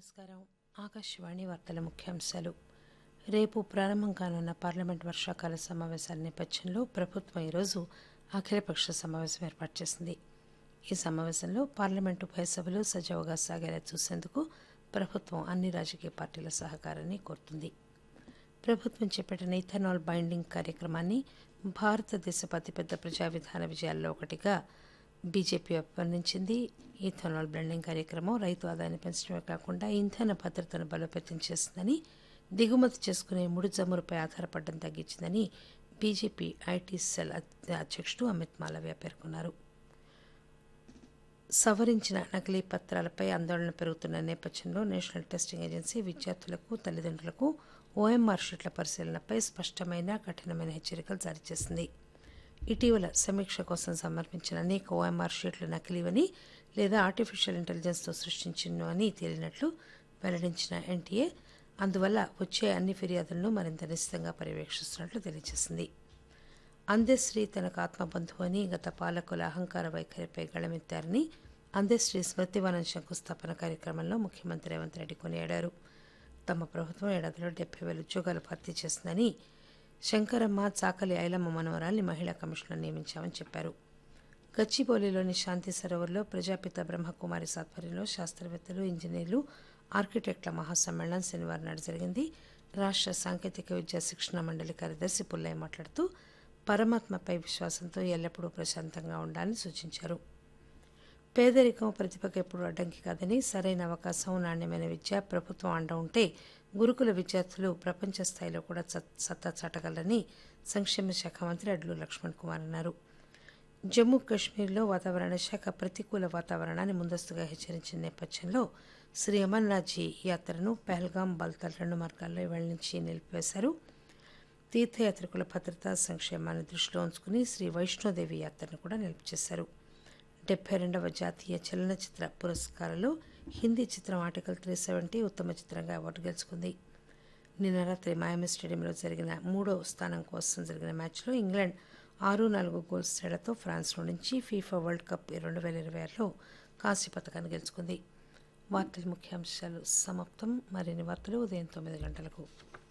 నమస్కారం ఆకాశవాణి వార్తల ముఖ్యాంశాలు రేపు ప్రారంభం కానున్న పార్లమెంట్ వర్షాకాల సమావేశాల నేపథ్యంలో ప్రభుత్వం ఈరోజు అఖిలపక్ష సమావేశం ఏర్పాటు చేసింది ఈ సమావేశంలో పార్లమెంటు ఉభయ సభలు సజావుగా సాగేలా చూసేందుకు ప్రభుత్వం అన్ని రాజకీయ పార్టీల సహకారాన్ని కోరుతుంది ప్రభుత్వం చేపట్టిన ఇథనాల్ బైండింగ్ కార్యక్రమాన్ని భారతదేశపు అతిపెద్ద ప్రజా విధాన విజయాల్లో ఒకటిగా బీజేపీ అభివర్ణించింది ఇథనాల్ బ్లెండింగ్ కార్యక్రమం రైతు ఆదాయాన్ని పెంచడమే కాకుండా ఇంధన భద్రతను బలోపేతం చేస్తుందని దిగుమతి చేసుకునే ముడి జమురుపై ఆధారపడడం తగ్గించిందని బీజేపీ ఐటీ సెల్ అధ్యక్షుడు అమిత్ మాలవ్య పేర్కొన్నారు సవరించిన నకిలీ పత్రాలపై ఆందోళన పెరుగుతున్న నేపథ్యంలో నేషనల్ టెస్టింగ్ ఏజెన్సీ విద్యార్థులకు తల్లిదండ్రులకు ఓఎంఆర్ షీట్ల పరిశీలనపై స్పష్టమైన కఠినమైన హెచ్చరికలు జారీ చేసింది ఇటీవల సమీక్ష కోసం సమర్పించిన అనేక ఓఎంఆర్ షీట్లు నకిలీవని లేదా ఆర్టిఫిషియల్ ఇంటెలిజెన్స్తో సృష్టించినవి అని తేలినట్లు వెల్లడించిన ఎన్టీఏ అందువల్ల వచ్చే అన్ని ఫిర్యాదులను మరింత నిశ్చితంగా పర్యవేక్షిస్తున్నట్లు తెలియజేసింది అందశ్రీ తనకు ఆత్మబంధువు అని గత పాలకుల అహంకార వైఖరిపై గళమెత్తారని అందశ్రీ స్మృతివనం శంకుస్థాపన కార్యక్రమంలో ముఖ్యమంత్రి రేవంత్ రెడ్డి కొనియాడారు తమ ప్రభుత్వం ఏడాదిలో డెబ్బై వేల ఉద్యోగాలు భర్తీ చేసిందని శంకరమ్మ చాకలి ఐలమ్మ మనవరాల్ని మహిళా కమిషనర్ నియమించామని చెప్పారు గచ్చిబౌలిలోని శాంతి సరోవర్లో ప్రజాపిత బ్రహ్మకుమారి ఆధ్వర్యంలో శాస్త్రవేత్తలు ఇంజనీర్లు ఆర్కిటెక్టుల మహాసమ్మేళనం శనివారం నాడు జరిగింది రాష్ట్ర సాంకేతిక విద్యా శిక్షణ మండలి కార్యదర్శి పుల్లయ్య మాట్లాడుతూ పరమాత్మపై విశ్వాసంతో ఎల్లప్పుడూ ప్రశాంతంగా ఉండాలని సూచించారు పేదరికం ప్రతిభకు ఎప్పుడు అడ్డంకి కాదని సరైన అవకాశం నాణ్యమైన విద్య ప్రభుత్వం అండ ఉంటే గురుకుల విద్యార్థులు ప్రపంచ స్థాయిలో కూడా సత్తా చాటగలరని సంక్షేమ శాఖ మంత్రి అడ్లు లక్ష్మణ్ కుమార్ అన్నారు జమ్మూ కాశ్మీర్లో వాతావరణ శాఖ ప్రతికూల వాతావరణాన్ని ముందస్తుగా హెచ్చరించిన నేపథ్యంలో శ్రీ అమర్నాథ్జీ యాత్రను పహల్గాం బల్తల్ రెండు మార్గాల్లో ఇవాళ నుంచి నిలిపివేశారు తీర్థయాత్రికుల భద్రతా సంక్షేమాన్ని దృష్టిలో ఉంచుకుని శ్రీ వైష్ణోదేవి యాత్రను కూడా నిలుపు చేశారు డెబ్బై రెండవ జాతీయ చలనచిత్ర పురస్కారాలు హిందీ చిత్రం ఆర్టికల్ త్రీ సెవెంటీ ఉత్తమ చిత్రంగా అవార్డు గెలుచుకుంది నిన్న రాత్రి మాయామి స్టేడియంలో జరిగిన మూడో స్థానం కోసం జరిగిన మ్యాచ్లో ఇంగ్లాండ్ ఆరు నాలుగు గోల్స్ తేడాతో ఫ్రాన్స్లో నుంచి ఫీఫా వరల్డ్ కప్ రెండు వేల ఇరవై ఆరులో కాంస్య పథకాన్ని గెలుచుకుంది వార్తల ముఖ్యాంశాలు సమాప్తం మరిన్ని వార్తలు ఉదయం తొమ్మిది గంటలకు